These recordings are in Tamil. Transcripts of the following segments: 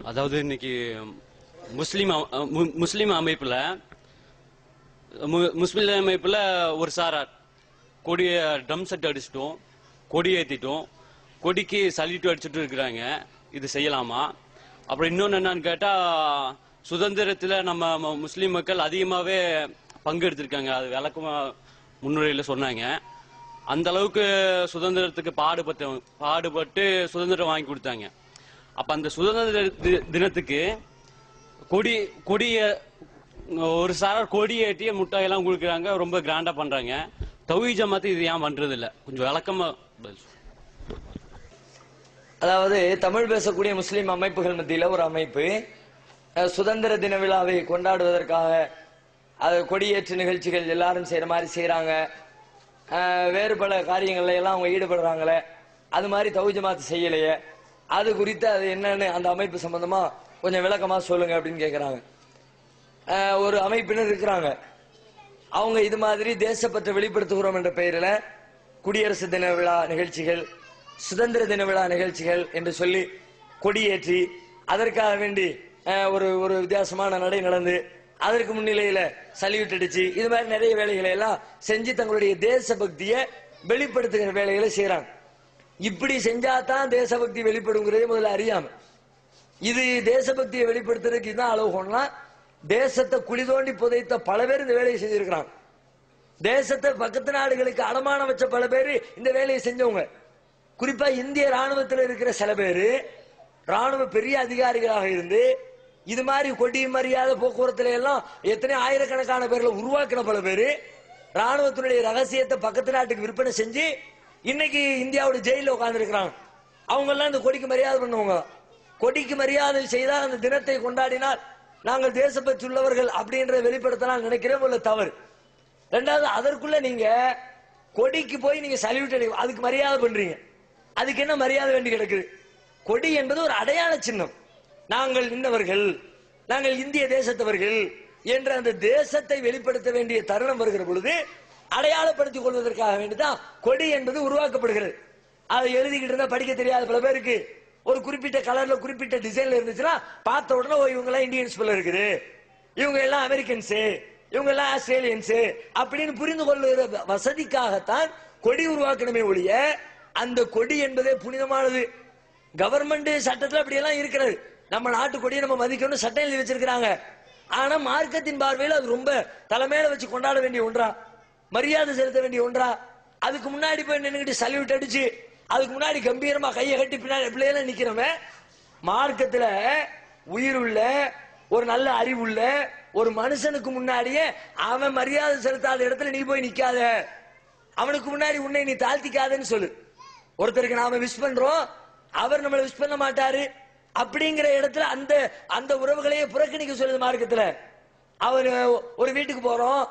அதாவது இன்னைக்கு முஸ்லீம் அ- மு- முஸ்லீம் அமைப்புல மு- முஸ்லீம் அமைப்புல ஒரு சாரார் கொடிய ட்ரம் செட் அடிச்சிட்டோம் கொடி ஏத்திட்டோம் கொடிக்கு சல்யூட் அடிச்சுட்டு இருக்கிறாங்க இது செய்யலாமா அப்புறம் இன்னொன்னு என்னன்னு கேட்டா சுதந்திரத்துல நம்ம ம- முஸ்லீம் மக்கள் அதிகமாவே பங்கெடுத்திருக்காங்க அது விளக்கமா முன்னுரையில சொன்னாங்க அந்த அளவுக்கு சுதந்திரத்துக்கு பாடுபட்டு பாடுபட்டு சுதந்திரம் வாங்கி கொடுத்தாங்க அப்ப அந்த சுதந்திர தி- தினத்துக்கு கொடி கொடிய ஒரு சாரார் கொடி ஏற்றி முட்டாயெல்லாம் கொடுக்குறாங்க ரொம்ப கிராண்டா பண்றாங்க தௌஹி ஜமாத்து இது ஏன் பண்றது இல்ல கொஞ்சம் விளக்கமா பதில் சொல்லுங்க. அதாவது தமிழ் பேசக்கூடிய முஸ்லிம் அமைப்புகள் மத்தியில ஒரு அமைப்பு அஹ், சுதந்திர தின விழாவை கொண்டாடுவதற்காக அது கொடியேற்று நிகழ்ச்சிகள் எல்லாரும் செய்யற மாதிரி செய்யறாங்க வேறு பல காரியங்கள்ல எல்லாம் அவங்க ஈடுபடுறாங்களே அது மாதிரி தௌஹீத் ஜமாத் செய்யலையே அது குறித்து அது என்னன்னு அந்த அமைப்பு சம்பந்தமா கொஞ்சம் விளக்கமா சொல்லுங்க அப்படின்னு கேக்குறாங்க அஹ், ஒரு அமைப்பினர் இருக்கிறாங்க அவங்க இது மாதிரி தேசப்பற்றை வெளிப்படுத்துகிறோம் என்ற பெயரில் குடியரசு தின விழா நிகழ்ச்சிகள் சுதந்திர தின விழா நிகழ்ச்சிகள் என்று சொல்லி கொடியேற்றி அதற்காக வேண்டி அஹ், ஒரு ஒரு வித்தியாசமான நடை நடந்து அதற்கு முன்னிலையில சல்யூட் அடிச்சு இது மாதிரி நிறைய வேலைகளை எல்லாம் செஞ்சு தங்களுடைய தேசபக்தியை வெளிப்படுத்துகிற வேலைகளை செய்யறாங்க இப்படி செஞ்சா தான் தேசபக்தி வெளிப்படுங்கிறதே முதல்ல அறியாம இது தேசபக்தியை வெளிப்படுத்துறதுக்கு இதுதான் அளவுகோல்னா தேசத்தை குழி தோண்டி புதைத்த பல பேர் இந்த வேலையை செஞ்சிருக்கிறாங்க தேசத்தை பக்கத்து நாடுகளுக்கு அடமானம் வச்ச பல பேர் இந்த வேலையை செஞ்சவங்க குறிப்பா இந்திய ராணுவத்தில் இருக்கிற சில பேர் ராணுவ பெரிய அதிகாரிகளாக இருந்து இது மாதிரி கொடி மரியாதை போக்குவரத்துல எல்லாம் எத்தனை ஆயிரக்கணக்கான பேர்ல உருவாக்கின பல பேர் ராணுவத்தினுடைய ரகசியத்தை பக்கத்து நாட்டுக்கு விற்பனை செஞ்சு இன்னைக்கு இந்தியாவோட ஜெயில உட்கார்ந்து இருக்கிறாங்க அவங்க எல்லாம் இந்த கொடிக்கு மரியாதை பண்ணுவாங்க கொடிக்கு மரியாதை செய்தால் அந்த தினத்தை கொண்டாடினால் நாங்கள் தேசப்பற்றுள்ளவர்கள் அப்படின்றத வெளிப்படுத்தலாம் நினைக்கிறேன் உள்ள தவறு ரெண்டாவது அதற்குள்ள நீங்க கொடிக்கு போய் நீங்க சல்யூட் அடி அதுக்கு மரியாதை பண்றீங்க அதுக்கு என்ன மரியாதை வேண்டி கிடக்குது கொடி என்பது ஒரு அடையாள சின்னம் நாங்கள் இன்னவர்கள் நாங்கள் இந்திய தேசத்தவர்கள் என்ற அந்த தேசத்தை வெளிப்படுத்த வேண்டிய தருணம் வருகிற பொழுது அடையாளப்படுத்திக் கொள்வதற்காக வேண்டிதான் கொடி என்பது உருவாக்கப்படுகிறது அதை எழுதிக்கிட்டு இருந்தா படிக்க தெரியாத பல பேருக்கு ஒரு குறிப்பிட்ட கலர்ல குறிப்பிட்ட டிசைன்ல இருந்துச்சுன்னா பார்த்த உடனே ஓ இவங்க எல்லாம் இந்தியன்ஸ் போல இருக்குது இவங்க எல்லாம் அமெரிக்கன்ஸ் இவங்க எல்லாம் ஆஸ்திரேலியன்ஸ் அப்படின்னு புரிந்து கொள்ளுகிற வசதிக்காகத்தான் கொடி உருவாக்கணுமே ஒழிய அந்த கொடி என்பதே புனிதமானது கவர்மெண்ட் சட்டத்துல அப்படி எல்லாம் இருக்கிறது நம்ம நாட்டு கொடியை நம்ம மதிக்கணும்னு சட்டம் எழுதி வச்சிருக்கிறாங்க ஆனா மார்க்கத்தின் பார்வையில் அது ரொம்ப தலைமையில வச்சு கொண்டாட வேண்டிய ஒன்றா மரியாதை செலுத்த வேண்டிய ஒன்றா அதுக்கு முன்னாடி போய் நின்னுக்கிட்டு சல்யூட் அடிச்சு அதுக்கு முன்னாடி கம்பீரமா கையை கட்டி பின்னாடி பிள்ளையெல்லாம் நிக்கிறவன் மார்க்கத்துல உயிருள்ள ஒரு நல்ல அறிவுள்ள ஒரு மனுஷனுக்கு முன்னாடியே அவன் மரியாதை செலுத்தாத இடத்துல நீ போய் நிக்காத அவனுக்கு முன்னாடி உன்னை நீ தாழ்த்திக்காதன்னு சொல்லு ஒருத்தருக்கு நாம விஷ் பண்றோம் அவர் நம்மளை விஷ் பண்ண மாட்டாரு அப்படிங்கிற இடத்துல அந்த அந்த உறவுகளையே புறக்கணிக்க சொல்லுது மார்க்கத்துல அவர் ஒரு வீட்டுக்கு போறோம்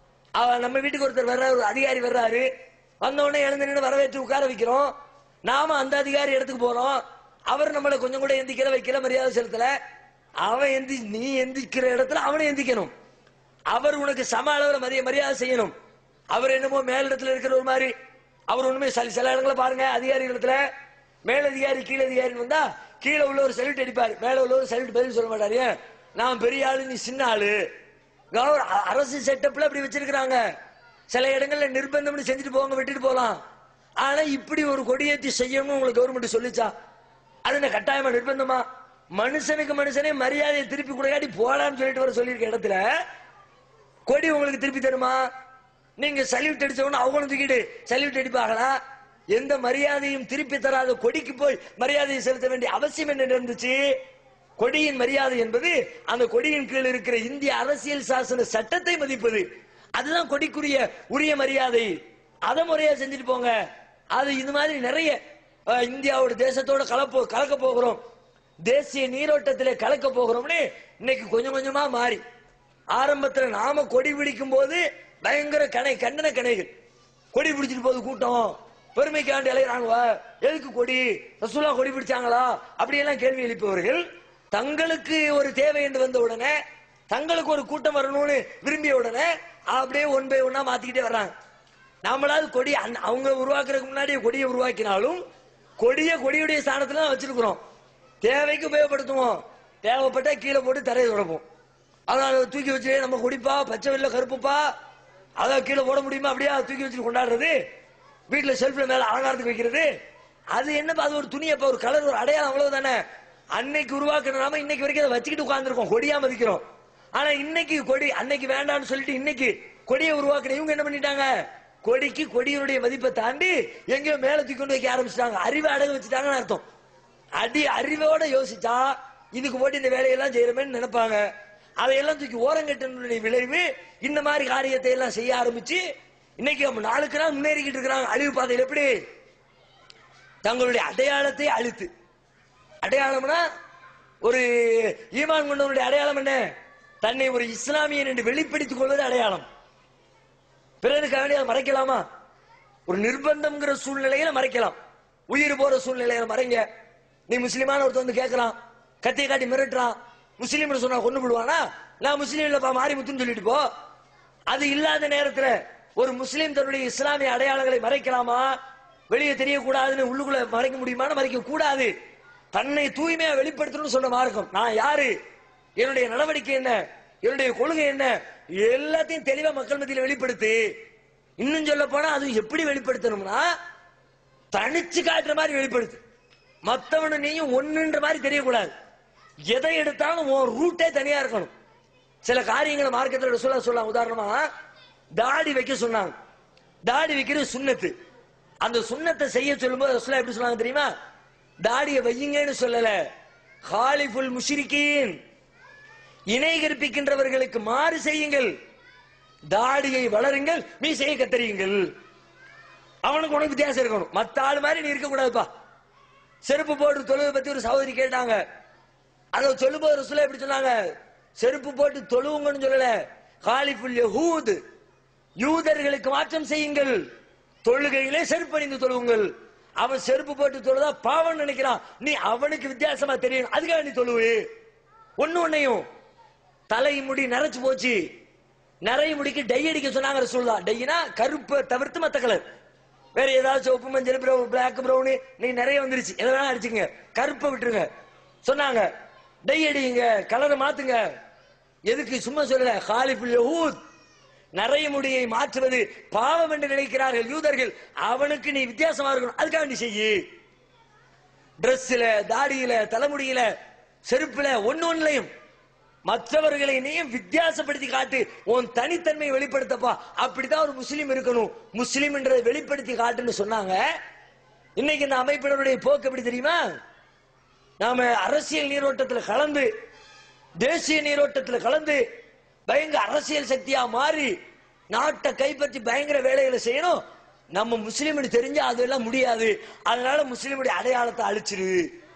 அவ நம்ம வீட்டுக்கு ஒருத்தர் வர்றாரு ஒரு அதிகாரி வர்றாரு வந்த உடனே எழுந்து நின்று வரவேற்று உட்கார வைக்கிறோம் நாம அந்த அதிகாரி இடத்துக்கு போறோம் அவர் நம்மளை கொஞ்சம் கூட எந்திக்கல வைக்கல மரியாதை செலுத்தல அவன் எந்தி நீ எந்திக்கிற இடத்துல அவனை எந்திக்கணும் அவர் உனக்கு சம அளவுல மரிய மரியாதை செய்யணும் அவர் என்னமோ மேலிடத்துல இருக்கிற ஒரு மாதிரி அவர் ஒண்ணுமே சில சில இடங்களை பாருங்க அதிகாரி இடத்துல மேலதிகாரி கீழ் அதிகாரி வந்தா கீழே உள்ள ஒரு சல்யூட் அடிப்பார் மேல உள்ள ஒரு சல்யூட் பதில் சொல்ல மாட்டாரு ஏன், நான் பெரிய ஆளு நீ சின்ன ஆளு கவர் அ- அரசு செட்டப்ல அப்படி வச்சிருக்கிறாங்க சில இடங்கள்ல நிர்பந்தம்னு செஞ்சுட்டு போவாங்க விட்டுட்டு போலாம் ஆனா இப்படி ஒரு கொடியேற்றி செய்யணும்னு உங்களுக்கு கவர்மெண்ட் சொல்லிச்சா அது என்ன கட்டாயமா நிர்பந்தமா மனுஷனுக்கு மனுஷனே மரியாதையை திருப்பி கொடுக்காட்டி போடான்னு சொல்லிட்டு வர சொல்லியிருக்க இடத்துல கொடி உங்களுக்கு திருப்பி தருமா நீங்க சல்யூட் அடிச்சவன அவங்களும் தூக்கிட்டு சல்யூட் அடிப்பாங்களா எந்த மரியாதையும் திருப்பி தராத கொடிக்கு போய் மரியாதையை செலுத்த வேண்டிய அவசியம் என்ன இருந்துச்சு கொடியின் மரியாதை என்பது அந்த கொடியின் கீழ் இருக்கிற இந்திய அரசியல் சாசன சட்டத்தை மதிப்பது அதுதான் கொடிக்குரிய உரிய மரியாதை அதை முறையா செஞ்சுட்டு போங்க அது இது மாதிரி நிறைய அஹ், இந்தியாவோட தேசத்தோட கலப்போ கலக்க போகிறோம் தேசிய நீரோட்டத்திலே கலக்க போகிறோம்னு இன்னைக்கு கொஞ்சம் கொஞ்சமா மாறி ஆரம்பத்துல நாம கொடி பிடிக்கும் போது பயங்கர கணை கண்டன கணைகள் கொடி பிடிச்சிட்டு போகுது கூட்டம் பெருமைக்காண்டு இளையறாங்க எதுக்கு கொடி ரசூலா கொடி பிடிச்சாங்களா அப்படியெல்லாம் கேள்வி எழுப்பவர்கள் தங்களுக்கு ஒரு தேவை என்று வந்த உடனே தங்களுக்கு ஒரு கூட்டம் வரணும்னு விரும்பிய உடனே அப்படியே ஒன் பை ஒன்னா மாத்திக்கிட்டே வர்றாங்க நாமளாவது கொடி அந்த- அவங்க உருவாக்குறதுக்கு முன்னாடி கொடியை உருவாக்கினாலும் கொடிய கொடியுடைய ஸ்தானத்துல தான் வச்சிருக்கிறோம் தேவைக்கு உபயோகப்படுத்துவோம் தேவைப்பட்டா கீழே போட்டு தரையை தொடப்போம் அதனால தூக்கி வச்சு நம்ம குடிப்பா பச்சை வெள்ள கருப்புப்பா அதை கீழே போட முடியுமா அப்படியே அதை தூக்கி வச்சுட்டு கொண்டாடுறது வீட்டுல செல்ஃப்ல மேல அலங்காரத்துக்கு வைக்கிறது அது என்னப்பா அது ஒரு துணியப்பா ஒரு கலர் ஒரு அடையாளம் அவ்வளவுதானே அன்னைக்கு உருவாக்குனாம இன்னைக்கு வரைக்கும் அதை வச்சுக்கிட்டு உட்கார்ந்துருக்கோம் கொடியா மதிக்கிறோம் ஆனா இன்னைக்கு கொடி அன்னைக்கு வேண்டாம்னு சொல்லிட்டு இன்னைக்கு கொடியை உருவாக்குன இவங்க என்ன பண்ணிட்டாங்க கொடிக்கு கொடியினுடைய மதிப்பை தாண்டி எங்கேயோ மேல தூக்கி கொண்டு வைக்க ஆரம்பிச்சிட்டாங்க அறிவை அடகு வச்சுட்டாங்கன்னு அர்த்தம் அடி அறிவோட யோசிச்சா இதுக்கு போட்டு இந்த வேலையெல்லாம் செய்யறமேன்னு நினைப்பாங்க அதையெல்லாம் தூக்கி ஓரங்கட்டினுடைய விளைவு இந்த மாதிரி காரியத்தை எல்லாம் செய்ய ஆரம்பிச்சு இன்னைக்கு நம்ம நாளுக்கு நாள் முன்னேறிக்கிட்டு இருக்கிறாங்க அழிவு பாதையில் எப்படி தங்களுடைய அடையாளத்தை அழித்து அடையாளம்னா ஒரு ஈமான் கொண்டவனுடைய அடையாளம் என்ன தன்னை ஒரு இஸ்லாமியன் என்று வெளிப்படுத்திக் கொள்வது அடையாளம் பிறருக்கு வேண்டிய அதை மறைக்கலாமா ஒரு நிர்பந்தம்ங்கிற சூழ்நிலையில மறைக்கலாம் உயிர் போற சூழ்நிலையில மறைங்க நீ முஸ்லிமான ஒருத்தன் வந்து கேட்கறான் கத்தியை காட்டி மிரட்டுறான் முஸ்லீம்னு சொன்னா கொண்டு விடுவானா நான் முஸ்லீம் இல்லப்பா மாறி முத்துன்னு சொல்லிட்டு போ அது இல்லாத நேரத்துல ஒரு முஸ்லீம் தன்னுடைய இஸ்லாமிய அடையாளங்களை மறைக்கலாமா வெளியே தெரியக்கூடாதுன்னு உள்ளுக்குள்ள மறைக்க முடியுமான்னு மறைக்க கூடாது தன்னை தூய்மையா வெளிப்படுத்தணும்னு சொன்ன மார்க்கம் நான் யாரு என்னுடைய நடவடிக்கை என்ன என்னுடைய கொள்கை என்ன எல்லாத்தையும் தெளிவா மக்கள் மத்தியில வெளிப்படுத்து இன்னும் சொல்ல போனா அது எப்படி வெளிப்படுத்தணும்னா தனிச்சு காட்டுற மாதிரி வெளிப்படுத்து மத்தவனு நீயும் ஒண்ணுன்ற மாதிரி தெரியக்கூடாது எதை எடுத்தாலும் உன் ரூட்டே தனியா இருக்கணும் சில காரியங்களை மார்க்கத்தில் சொல்ல சொல்லலாம் உதாரணமா தாடி வைக்க சொன்னாங்க தாடி வைக்கிறது சுண்ணத்து அந்த சுண்ணத்தை செய்ய சொல்லும்போது ரசூலா எப்படி சொன்னாங்க தெரியுமா தாடியை வையுங்கன்னு சொல்லல ஹாலிஃபுல் முஷ்ரிகீன் இணை கற்பிக்கின்றவர்களுக்கு மாறு செய்யுங்கள் தாடியை வளருங்கள் மீசையை கத்தறியுங்கள் அவனுக்கு உனக்கு வித்தியாசம் இருக்கணும் மத்த ஆள் மாதிரி நீ இருக்க கூடாதுப்பா செருப்பு போட்டு தொழுவை பத்தி ஒரு சகோதரி கேட்டாங்க அதை சொல்லும்போது ரசூலா எப்படி சொன்னாங்க செருப்பு போட்டு தொழுவுங்கன்னு சொல்லல ஹாலிஃபுல் யஹூத் யூதர்களுக்கு மாற்றம் செய்யுங்கள் தொழுகையிலே செருப்பு அணிந்து தொழுவுங்கள் அவன் செருப்பு போட்டு தொழுதா பாவம் நினைக்கிறான் நீ அவனுக்கு வித்தியாசமா தெரியும் அதுக்காக நீ தொழுவு ஒண்ணு ஒன்னையும் தலை முடி நரைச்சு போச்சு நிறைய முடிக்கு டை அடிக்க சொன்னாங்க ரசூல்லா டைனா கருப்பு தவிர்த்து மத்த கலர் வேற ஏதாவது சிவப்பு மஞ்சள் பிரவுன் பிளாக் பிரவுன் நீ நிறைய வந்துருச்சு எதை வேணா அடிச்சுங்க கருப்பை விட்டுருங்க சொன்னாங்க டை அடிங்க கலரை மாத்துங்க எதுக்கு சும்மா சொல்லல ஹாலிஃபுல் யஹூத் நிறைய முடியை மாற்றுவது பாவம் என்று நினைக்கிறார்கள் யூதர்கள் அவனுக்கு நீ வித்தியாசமா இருக்கணும் அதுக்காக நீ செய்யு டிரெஸ்ல தாடியில தலைமுடியில செருப்புல ஒன்னு ஒன்னுலையும் மற்றவர்களை நீயும் வித்தியாசப்படுத்தி காட்டு உன் தனித்தன்மையை வெளிப்படுத்தப்பா அப்படித்தான் ஒரு முஸ்லீம் இருக்கணும் முஸ்லீம் என்றதை வெளிப்படுத்தி காட்டுன்னு சொன்னாங்க இன்னைக்கு இந்த அமைப்பினருடைய போக்கு எப்படி தெரியுமா நாம அரசியல் நீரோட்டத்துல கலந்து தேசிய நீரோட்டத்துல கலந்து பயங்கர அரசியல் சக்தியா மாறி நாட்டை கைப்பற்றி பயங்கர வேலைகளை செய்யணும் நம்ம முஸ்லீம்னு தெரிஞ்சா அதெல்லாம் முடியாது அதனால முஸ்லீமுடைய அடையாளத்தை அழிச்சிரு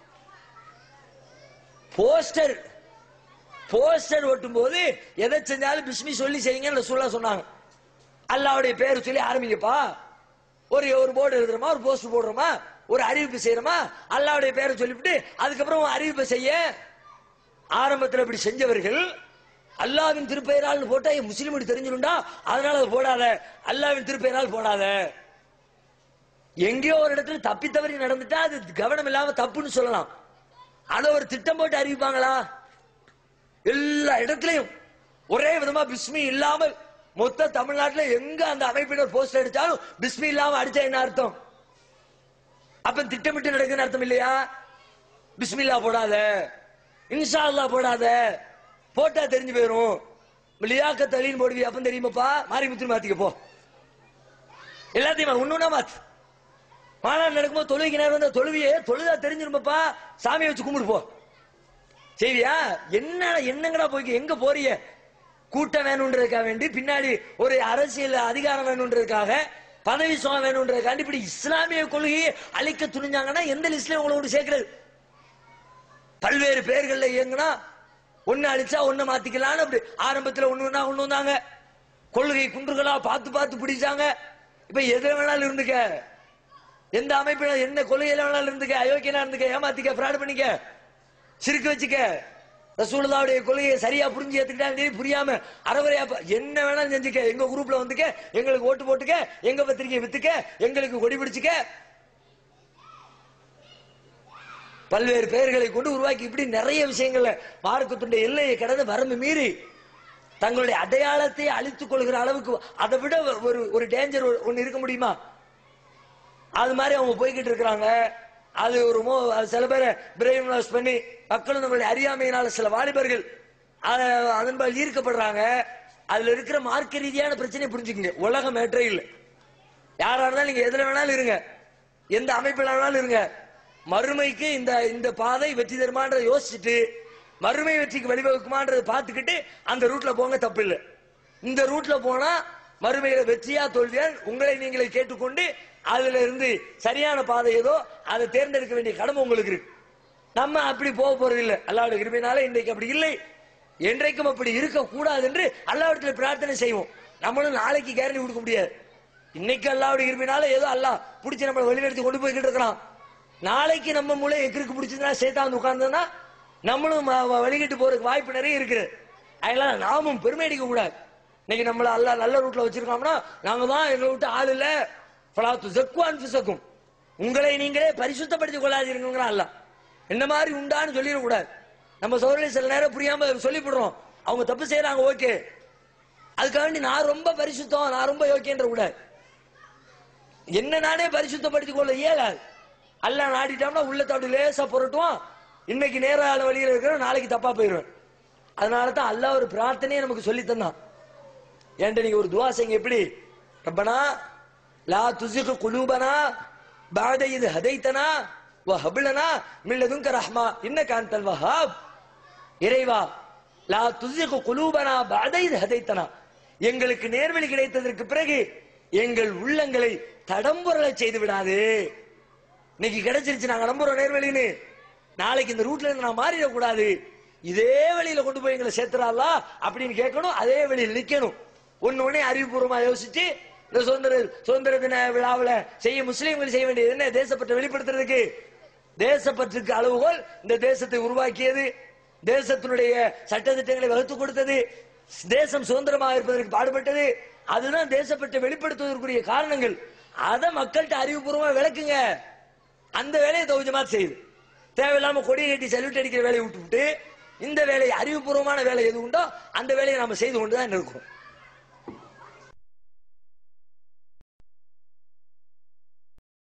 போஸ்டர் போஸ்டர் ஒட்டும் போது எதை செஞ்சாலும் பிஸ்மி சொல்லி செய்யுங்கன்னு சொல்ல சொன்னாங்க அல்லாவுடைய பேர் சொல்லி ஆரம்பிங்கப்பா ஒரு ஒரு போர்டு எழுதுறோமா ஒரு போஸ்டர் போடுறோமா ஒரு அறிவிப்பு செய்யறோமா அல்லாவுடைய பேரை சொல்லிவிட்டு அதுக்கப்புறம் ஒரு அறிவிப்பை செய்ய ஆரம்பத்தில் இப்படி செஞ்சவர்கள் அல்லாவின் திருப்பெயரால் போட்டா என் முஸ்லீம் இப்படி தெரிஞ்சிருண்டா அதனால அதை போடாத அல்லாவின் திருப்பெயரால் போடாத எங்கேயோ ஒரு இடத்துல தப்பி தவறி நடந்துட்டா அது கவனம் இல்லாம தப்புன்னு சொல்லலாம் ஆனா ஒரு திட்டம் போட்டு அறிவிப்பாங்களா எல்லா இடத்துலயும் ஒரே விதமா பிஸ்மி இல்லாமல் மொத்த தமிழ்நாட்டுல எங்க அந்த அமைப்பினர் போஸ்ட் அடிச்சாலும் பிஸ்மி இல்லாம அடிச்சா என்ன அர்த்தம் அப்ப திட்டமிட்டு நடக்குன்னு அர்த்தம் இல்லையா பிஸ்மில்லா போடாத இன்ஷா அல்லாஹ் போடாத போட்டா தெரிஞ்சு போயிரும் லியாக்க தலின்னு போடுவி அப்ப தெரியுமாப்பா மாறி முத்து மாத்திக்க போ எல்லாத்தையும் ஒண்ணுனா மாத்து மாநாடு நடக்கும்போது தொழுகைக்கு நேரம் வந்து தொழுவியே தொழுதா தெரிஞ்சிருப்பா சாமியை வச்சு கும்பிடு போ சரியா என்ன என்னங்கடா போய்க்கு எங்க போறிய கூட்டம் வேணும்ன்றதுக்காக வேண்டி பின்னாடி ஒரு அரசியல் அதிகாரம் வேணும்ன்றதுக்காக பதவி சுகம் வேணும்ன்றதுக்காண்டி இப்படி இஸ்லாமிய கொள்கையை அழிக்க துணிஞ்சாங்கன்னா எந்த லிஸ்ட்ல உங்களோட சேர்க்கிறது பல்வேறு பெயர்கள்ல இயங்குனா ஒண்ணு அழிச்சா ஒண்ணு மாத்திக்கலாம்னு அப்படி ஆரம்பத்துல ஒண்ணு ஒண்ணா ஒண்ணு வந்தாங்க கொள்கை குன்றுகளா பார்த்து பார்த்து பிடிச்சாங்க இப்ப எது வேணாலும் இருந்துக்க எந்த அமைப்பில என்ன கொள்கையில வேணாலும் இருந்துக்க அயோக்கியனா இருந்துக்க ஏமாத்திக்க ஃப்ராட் பண்ணிக்க சிரிக்க வச்சுக்க ரசூலுல்லாவுடைய கொள்கையை சரியா புரிஞ்சு ஏத்துக்கிட்டாலும் சரி புரியாம அறவரையா ப- என்ன வேணாலும் செஞ்சுக்க எங்க குரூப்ல வந்துக்க எங்களுக்கு ஓட்டு போட்டுக்க எங்க பத்திரிக்கை வித்துக்க எங்களுக்கு கொடி பிடிச்சுக்க பல்வேறு பெயர்களை கொண்டு உருவாக்கி இப்படி நிறைய விஷயங்கள்ல மார்க்கத்துடைய எல்லையை கடந்து வரம்பு மீறி தங்களுடைய அடையாளத்தை அழித்துக் கொள்கிற அளவுக்கு அதை விட ஒரு ஒரு டேஞ்சர் ஒன்னு இருக்க முடியுமா அது மாதிரி அவங்க போய்கிட்டு இருக்கிறாங்க அது ஒரு மோ அது சில பேரை பிரெயின் வாஷ் பண்ணி மக்களும் நம்மளுடைய அறியாமையினால சில வாலிபர்கள் அத- அதன்பால் ஈர்க்கப்படுறாங்க அதுல இருக்கிற மார்க்க ரீதியான பிரச்சனையை புரிஞ்சுக்கங்க உலகம் மேற்றே இல்லை யாரா இருந்தாலும் நீங்க எதுல வேணாலும் இருங்க எந்த அமைப்பில் வேணாலும் இருங்க மறுமைக்கு இந்த இந்த பாதை வெற்றி தருமான்றதை யோசிச்சுட்டு மறுமை வெற்றிக்கு வழிவகுக்குமான்றதை பார்த்துக்கிட்டு அந்த ரூட்ல போங்க தப்பு இல்லை இந்த ரூட்ல போனா மறுமையில வெற்றியா தோல்வியா உங்களை நீங்களே கேட்டுக்கொண்டு அதுல இருந்து சரியான பாதை ஏதோ அதை தேர்ந்தெடுக்க வேண்டிய கடமை உங்களுக்கு இருக்கு நம்ம அப்படி போக போறது இல்லை அல்லாவுடைய கிருபையினால இன்றைக்கு அப்படி இல்லை என்றைக்கும் அப்படி இருக்க கூடாது என்று அல்லாவிடத்துல பிரார்த்தனை செய்வோம் நம்மளும் நாளைக்கு கேரண்டி கொடுக்க முடியாது இன்னைக்கு அல்லாவுடைய கிருபையினால ஏதோ அல்லாஹ் பிடிச்சி நம்மளை வழிநடத்தி கொண்டு போய்கிட்டு இருக்கிறான் நாளைக்கு நம்ம மூளை எக்கிற்கு பிடிச்சதுன்னா சேத்தா வந்து உட்கார்ந்தோம்னா நம்மளும் வ- வ- வழிகிட்டு போறதுக்கு வாய்ப்பு நிறைய இருக்குது அதனால நாமும் பெருமை அடிக்க கூடாது இன்னைக்கு நம்மள அல்லாஹ் நல்ல ரூட்ல வச்சிருக்கோம்னா நாங்க தான் எங்களை விட்டு ஆள் இல்ல ஃபலாத்து ஜக்கு அன்ஃபுசக்கும் உங்களை நீங்களே பரிசுத்தப்படுத்திக் கொள்ளாதீர்கள் அல்லாஹ் என்ன மாதிரி உண்டான்னு சொல்லிடக்கூடாது நம்ம சோழலை சில நேரம் புரியாம சொல்லிவிடுறோம் அவங்க தப்பு செய்யறாங்க ஓகே அதுக்காக வேண்டி நான் ரொம்ப பரிசுத்தம் நான் ரொம்ப யோக்கியன்ற கூடாது என்ன நானே பரிசுத்தப்படுத்திக் கொள்ள இயலாது அல்லாஹ் நாடிட்டோம்னா உள்ளத்தை அப்படி லேசா புரட்டுவான் இன்னைக்கு நேரான வழியில இருக்கிறோம் நாளைக்கு தப்பா போயிடுவேன் அதனால தான் அல்லாஹ் ஒரு பிரார்த்தனையை நமக்கு சொல்லி தந்தான் ஏன்ட்ட நீங்க ஒரு துவா செய்யுங்க எப்படி ரப்பனா லா துசிகு குலூபனா பாத இது ஹதைத்தனா வ ஹபிலனா மில்லதுங்க ரஹ்மா இன்னக அன்தல் வஹாப் இறைவா லா துசிகு குலூபனா பாத இது ஹதைத்தனா எங்களுக்கு நேர்வழி கிடைத்ததற்கு பிறகு எங்கள் உள்ளங்களை தடம்புரலை செய்து விடாது இன்னைக்கு கிடைச்சிருச்சு நாங்க நம்புறோம் நேர்வழின்னு நாளைக்கு இந்த ரூட்ல இருந்து நான் மாறிடக்கூடாது இதே வழியில கொண்டு போய் எங்களை சேர்த்துறாளா அப்படின்னு கேட்கணும் அதே வழியில் நிக்கணும் ஒண்ணு ஒண்ணே அறிவுபூர்வமா யோசிச்சு இந்த சுதந்திர சுதந்திர தின விழாவுல செய்ய முஸ்லீம்கள் செய்ய வேண்டியது என்ன தேசப்பற்றை வெளிப்படுத்துறதுக்கு தேசப்பற்றுக்கு அளவுகோல் இந்த தேசத்தை உருவாக்கியது தேசத்தினுடைய சட்டத்திட்டங்களை வகுத்து கொடுத்தது தேசம் சுதந்திரமாக இருப்பதற்கு பாடுபட்டது அதுதான் தேசப்பற்றை வெளிப்படுத்துவதற்குரிய காரணங்கள் அதை மக்கள்கிட்ட அறிவுபூர்வமா விளக்குங்க அந்த வேலையை தௌஜமா செய்யுது தேவையில்லாம கொடியை கட்டி சல்யூட் அடிக்கிற வேலையை விட்டுவிட்டு இந்த வேலையை அறிவுபூர்வமான வேலை எது உண்டோ அந்த வேலையை நாம செய்து கொண்டுதான் இருக்கோம்